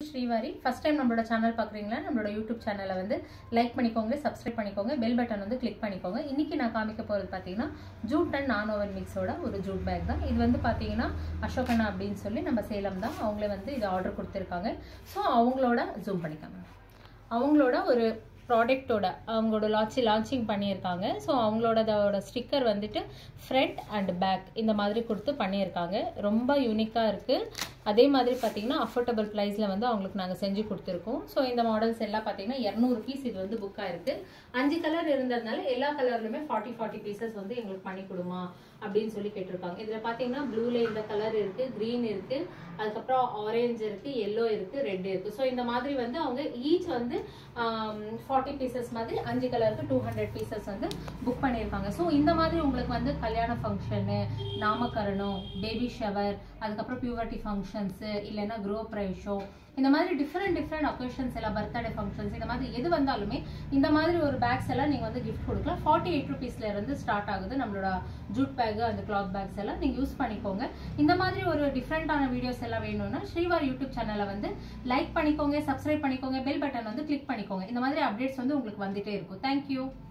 Srivari first time நம்மளோட channel பார்க்குறீங்களா நம்மளோட யூடியூப் சேனலை வந்து லைக் பண்ணிக்கோங்க சப்ஸ்கிரைப் பண்ணிக்கோங்க பெல் பட்டன் வந்து கிளிக் பண்ணிக்கோங்க இன்னைக்கு நான் காமிக்க போகிறது பார்த்தீங்கன்னா ஜூட் அண்ட் நான் ஓவன் மிக்ஸோட ஒரு ஜூட் பேக் தான் இது வந்து பார்த்தீங்கன்னா அசோகனா அப்படின்னு சொல்லி நம்ம சேலம் தான் அவங்களே வந்து இது ஆர்டர் கொடுத்துருக்காங்க ஸோ அவங்களோட ஜூம் பண்ணிக்காங்க அவங்களோட ஒரு ப்ராடக்ட்டோட அவங்களோட லான்ச்சி லான்ச்சிங் பண்ணியிருக்காங்க ஸோ அவங்களோட அதோட ஸ்டிக்கர் வந்துட்டு ஃப்ரண்ட் அண்ட் பேக் இந்த மாதிரி கொடுத்து பண்ணியிருக்காங்க ரொம்ப யூனிக்காக இருக்குது அதே மாதிரி பார்த்தீங்கன்னா அஃபோர்டபுள் ப்ரைஸில் வந்து அவங்களுக்கு நாங்கள் செஞ்சு கொடுத்துருக்கோம் ஸோ இந்த மாடல்ஸ் எல்லாம் பார்த்தீங்கன்னா இரநூறு பீஸ் இது வந்து புக் ஆயிருக்கு அஞ்சு கலர் இருந்ததுனால எல்லா கலர்லையுமே ஃபார்ட்டி ஃபார்ட்டி பீசஸ் வந்து எங்களுக்கு பண்ணி கொடுமா அப்படின்னு சொல்லி கேட்டிருக்காங்க இதில் பார்த்தீங்கன்னா ப்ளூல இந்த கலர் இருக்கு க்ரீன் இருக்கு அதுக்கப்புறம் ஆரஞ்சு இருக்கு எல்லோ இருக்கு ரெட் இருக்கு ஸோ இந்த மாதிரி வந்து அவங்க ஈச் வந்து ஃபார்ட்டி பீசஸ் மாதிரி அஞ்சு கலருக்கு டூ ஹண்ட்ரட் பீசஸ் வந்து புக் பண்ணியிருக்காங்க ஸோ இந்த மாதிரி உங்களுக்கு வந்து கல்யாண ஃபங்க்ஷனு நாமகரணம் பேபி ஷவர் அதுக்கப்புறம் பியூவர்ட்டி ஃபங்க்ஷன்ஸு இல்லைன்னா க்ரோ ஷோ இந்த மாதிரி டிஃப்ரெண்ட் டிஃப்ரெண்ட் ஒகேஷன்ஸ் எல்லாம் பர்த்டே ஃபங்க்ஷன்ஸ் இந்த மாதிரி எது வந்தாலுமே இந்த மாதிரி ஒரு பேக்ஸ் எல்லாம் நீங்கள் வந்து கிஃப்ட் கொடுக்கலாம் ஃபார்ட்டி எயிட் ருபீஸ்ல இருந்து ஸ்டார்ட் ஆகுது நம்மளோட ஜூட் பேக் அந்த கிளாத் பேக்ஸ் எல்லாம் நீங்கள் யூஸ் பண்ணிக்கோங்க இந்த மாதிரி ஒரு டிஃப்ரெண்டான வீடியோஸ் எல்லாம் வேணும்னா ஸ்ரீவார் யூடியூப் சேனலை வந்து லைக் பண்ணிக்கோங்க சப்ஸ்கிரைப் பண்ணிக்கோங்க பெல் பட்டன் வந்து கிளிக் பண்ணிக்கோங்க இந்த மாதிரி அப்டேட்ஸ் வந்து உங்களுக்கு வந்துட்டே இருக்கும் தேங்க்யூ